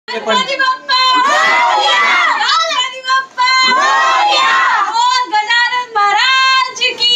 చెప్పండి गणपति बप्पा गणपति बप्पा बोल गजानन महाराज की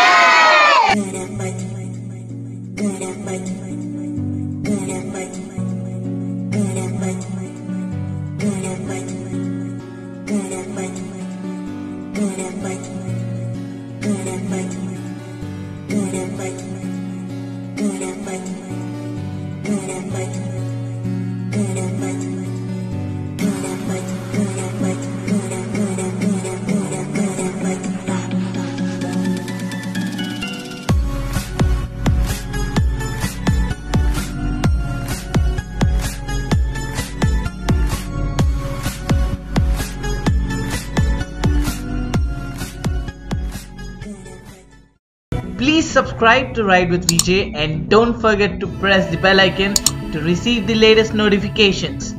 Please subscribe to Ride with VJ and don't forget to press the bell icon to receive the latest notifications.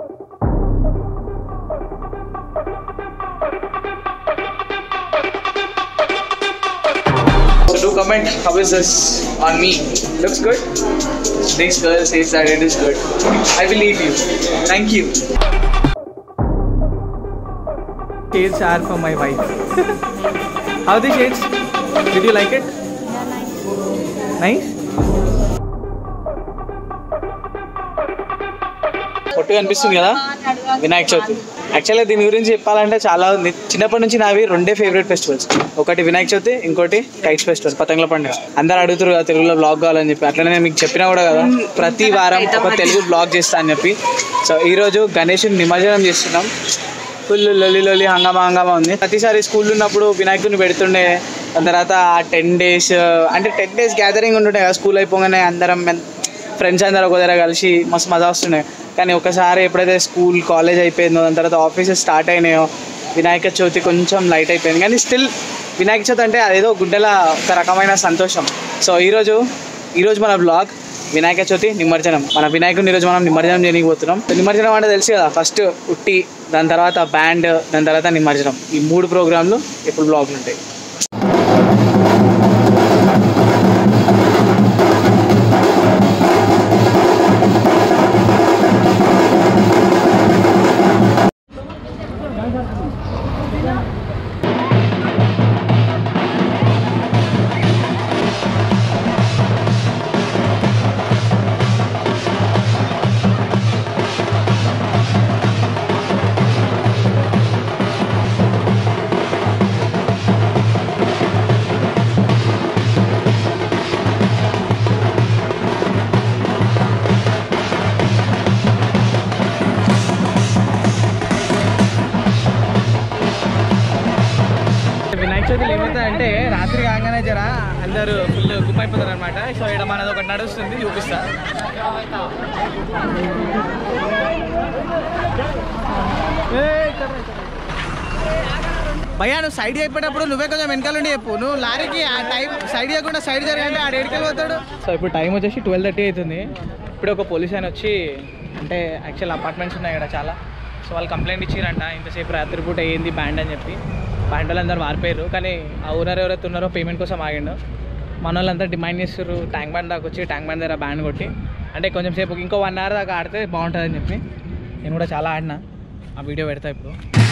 So do comment how is this on me? Looks good? This girl says that it is good. I believe you. Thank you. Shades are for my wife. How the shades? Did you like it? Nice. పొట్టు కనిపిస్తుంది కదా వినాయక చవితి యాక్చువల్గా దీని గురించి చెప్పాలంటే చాలా ఉంది చిన్నప్పటి నుంచి నావి రెండే ఫేవరెట్ ఫెస్టివల్స్ ఒకటి వినాయక చవితి ఇంకోటి కైట్స్ ఫెస్టివల్ పతంగుల పండుగ అందరు అడుగుతారు కదా తెలుగులో బ్లాగ్ కావాలని చెప్పి అట్లనే నేను మీకు చెప్పినా కూడా కదా ప్రతి వారం ఒక తెలుగు బ్లాగ్ చేస్తా అని చెప్పి సో ఈరోజు గణేషుని నిమజ్జనం చేస్తున్నాం ఫుల్ లొల్లి లొల్లి హంగామా హంగామా ఉంది ప్రతిసారి స్కూల్ ఉన్నప్పుడు వినాయకుడిని పెడుతుండే దాని తర్వాత టెన్ డేస్ అంటే టెన్ డేస్ గ్యాదరింగ్ ఉంటుండే కదా స్కూల్ అయిపోగానే అందరం ఫ్రెండ్స్ అందరూ ఒక దగ్గర కలిసి మస్తు మజా వస్తుండే కానీ ఒకసారి ఎప్పుడైతే స్కూల్ కాలేజ్ అయిపోయిందో దాని తర్వాత ఆఫీసెస్ స్టార్ట్ అయినాయో వినాయక చవితి కొంచెం లైట్ అయిపోయింది కానీ స్టిల్ వినాయక చవితి అంటే అదేదో గుండెల ఒక రకమైన సంతోషం సో ఈరోజు ఈరోజు మన బ్లాగ్ వినాయక చవితి నిమజ్జనం మన వినాయకుడిని ఈరోజు మనం నిమజ్జనం చేయడానికి పోతున్నాం నిమజ్జనం అంటే తెలుసు కదా ఫస్ట్ ఉట్టి దాని తర్వాత బ్యాండ్ దాని తర్వాత నిమజ్జనం ఈ మూడు ప్రోగ్రాంలు ఇప్పుడు బ్లాగ్లు ఉంటాయి వినాయక చవితిలో ఏమవుతుందంటే రాత్రి కాగానే జర అందరూ ఫుల్ గుమ్మ అయిపోతారు అనమాట సో ఇక్కడ మనది ఒకటి నడుస్తుంది చూపిస్తా భయ్యా నువ్వు సైడ్ అయిపోయేటప్పుడు నువ్వే కొంచెం వెనకాల ఉండి చెప్పు నువ్వు లారీకి ఆ టైం సైడ్ చేయకుండా సైడ్ జరగంటే ఆడ ఎడికెళ్ళి పోతాడు సో ఇప్పుడు టైం వచ్చేసి ట్వెల్వ్ థర్టీ అవుతుంది ఇప్పుడు ఒక పోలీస్ ఆయన వచ్చి అంటే యాక్చువల్ అపార్ట్మెంట్స్ ఉన్నాయి ఇక్కడ చాలా సో వాళ్ళు కంప్లైంట్ ఇచ్చిరంట ఇంతసేపు రాత్రిపూట ఏంది బ్యాండ్ అని చెప్పి బ్యాండ్ వాళ్ళు అందరూ మారిపోయారు కానీ ఆ ఓనర్ ఎవరైతే ఉన్నారో పేమెంట్ కోసం ఆగిండు మన వాళ్ళంతా డిమాండ్ చేస్తారు ట్యాంక్ బండ్ దాకా వచ్చి ట్యాంక్ బండ్ దగ్గర బ్యాండ్ కొట్టి అంటే కొంచెం సేపు ఇంకో వన్ అవర్ దాకా ఆడితే బాగుంటుందని చెప్పి నేను కూడా చాలా ఆడినా ఆ వీడియో పెడతా ఇప్పుడు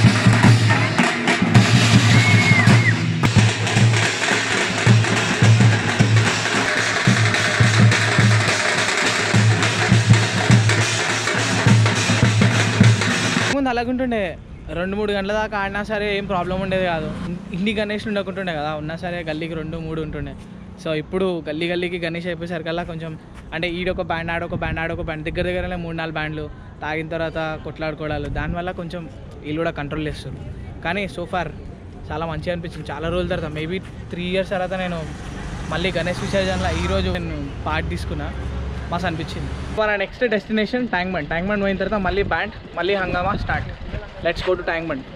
ముందు అలాగుంటుండే రెండు మూడు గంటల దాకా ఆడినా సరే ఏం ప్రాబ్లం ఉండేది కాదు ఇన్ని గణేష్లు ఉండకుంటుండే కదా ఉన్నా సరే గల్లీకి రెండు మూడు ఉంటుండే సో ఇప్పుడు గల్లీ గల్లీకి గణేష్ అయిపోయేసరికల్లా కొంచెం అంటే ఈడొక బ్యాండ్ ఆడొక బ్యాండ్ ఆడొక బ్యాండ్ దగ్గర దగ్గరనే మూడు నాలుగు బ్యాండ్లు తాగిన తర్వాత కొట్లాడుకోవడాలు దానివల్ల కొంచెం వీళ్ళు కూడా కంట్రోల్ చేస్తారు కానీ సోఫార్ చాలా మంచిగా అనిపించింది చాలా రోజుల తర్వాత మేబీ త్రీ ఇయర్స్ తర్వాత నేను మళ్ళీ గణేష్ విసర్జనలో ఈరోజు నేను పార్ట్ తీసుకున్నా మస్తు అనిపించింది మన next destination tank bund tank bund పోయిన తర్వాత మళ్ళీ బ్యాండ్ మళ్ళీ హంగామా start let's go to tank bund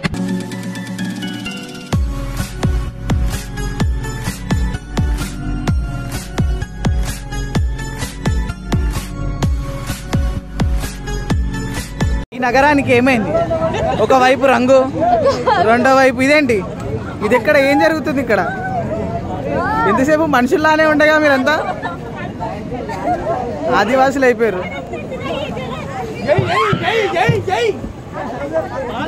ఈ నగరానికి ఏమైంది ఒకవైపు రంగు రెండో వైపు ఇదేంటి ఇది ఎక్కడ ఏం జరుగుతుంది ఇక్కడ ఎంతసేపు మనుషుల్లానే ఉండగా మీరంతా ఆదివాసులు అయిపోయారు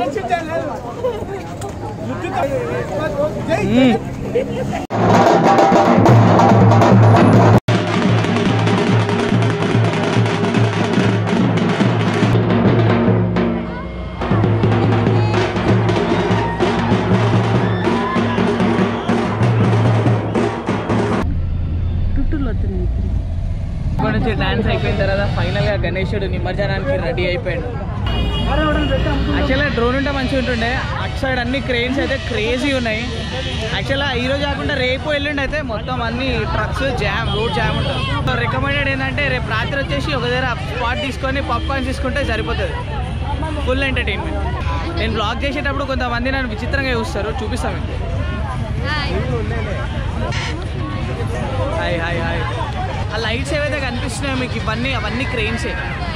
ఇప్పటి నుంచి డాన్స్ అయిపోయిన తర్వాత ఫైనల్ గా గణేశుడు నిమజ్జనానికి రెడీ అయిపోయాడు యాక్చువల్గా డ్రోన్ ఉంటే మంచిగా ఉంటుండే అటు సైడ్ అన్ని క్రెయిన్స్ అయితే క్రేజీ ఉన్నాయి యాక్చువల్గా ఈ రోజు కాకుండా రేపు ఎల్లుండి అయితే మొత్తం అన్ని ట్రక్స్ జామ్ రోడ్ జామ్ ఉంటుంది సో రికమెండెడ్ ఏంటంటే రేపు రాత్రి వచ్చేసి ఒక దగ్గర స్పాట్ తీసుకొని పాప్కార్న్ తీసుకుంటే సరిపోతుంది ఫుల్ ఎంటర్టైన్మెంట్ నేను బ్లాగ్ చేసేటప్పుడు కొంతమంది నన్ను విచిత్రంగా చూస్తారు చూపిస్తాను మీకు హాయ్ హాయ్ హాయ్ ఆ లైట్స్ ఏవైతే కనిపిస్తున్నాయో మీకు ఇవన్నీ అవన్నీ క్రెయిన్సే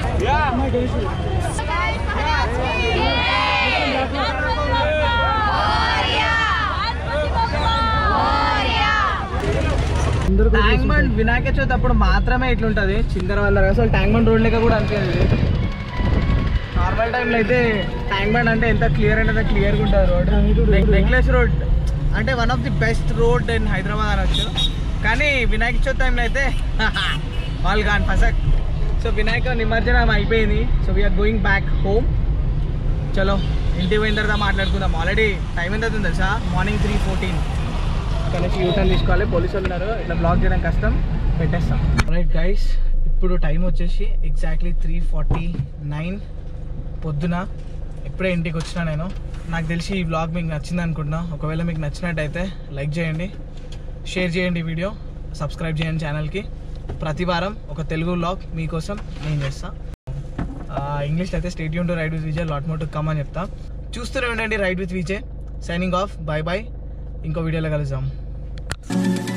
ట్యాంక్ బండ్ వినాయక చవితి అప్పుడు మాత్రమే ఇట్లుంటుంది చిందర వల్ల అసలు ట్యాంక్ బండ్ రోడ్ లెక్క కూడా అనిపించదు నార్మల్ టైంలో అయితే ట్యాంక్ బండ్ అంటే ఎంత క్లియర్ అంటే క్లియర్గా ఉంటుంది రోడ్ నెక్లెస్ రోడ్ అంటే one of the best road in Hyderabad అనొచ్చు కానీ వినాయక చవితి టైంలో అయితే వాళ్ళు కాని ఫసక్ సో వినాయక నిమజ్జనం అయిపోయింది so we're going back home చలో ఇంటికి పోయిన తర్వాత మాట్లాడుకుందాం ఆల్రెడీ టైం ఎంత అవుతుంది తెలుసా మార్నింగ్ త్రీ ఫోర్టీన్ ఇక్కడ నుంచి యూటర్న్ తీసుకోవాలి పోలీసు వాళ్ళు ఉన్నారు ఇట్లా బ్లాక్ చేయడం కష్టం పెట్టేస్తాం రైట్ గైస్ ఇప్పుడు టైం వచ్చేసి ఎగ్జాక్ట్లీ త్రీ ఫార్టీ నైన్ పొద్దున ఇప్పుడే ఇంటికి వచ్చిన నేను నాకు తెలిసి ఈ బ్లాగ్ మీకు నచ్చింది అనుకుంటున్నా ఒకవేళ మీకు నచ్చినట్టయితే లైక్ చేయండి షేర్ చేయండి ఈ వీడియో సబ్స్క్రైబ్ చేయండి ఛానల్కి ప్రతి వారం ఒక తెలుగు బ్లాగ్ మీకోసం నేను చేస్తా ఇంగ్లీష్లో అయితే స్టేట్ యూన్ to ride with Vijay lot more to come అని చెప్తా చూస్తూనే ఉండండి ride with Vijay signing off bye bye ఇంకో వీడియోలో కలుద్దాం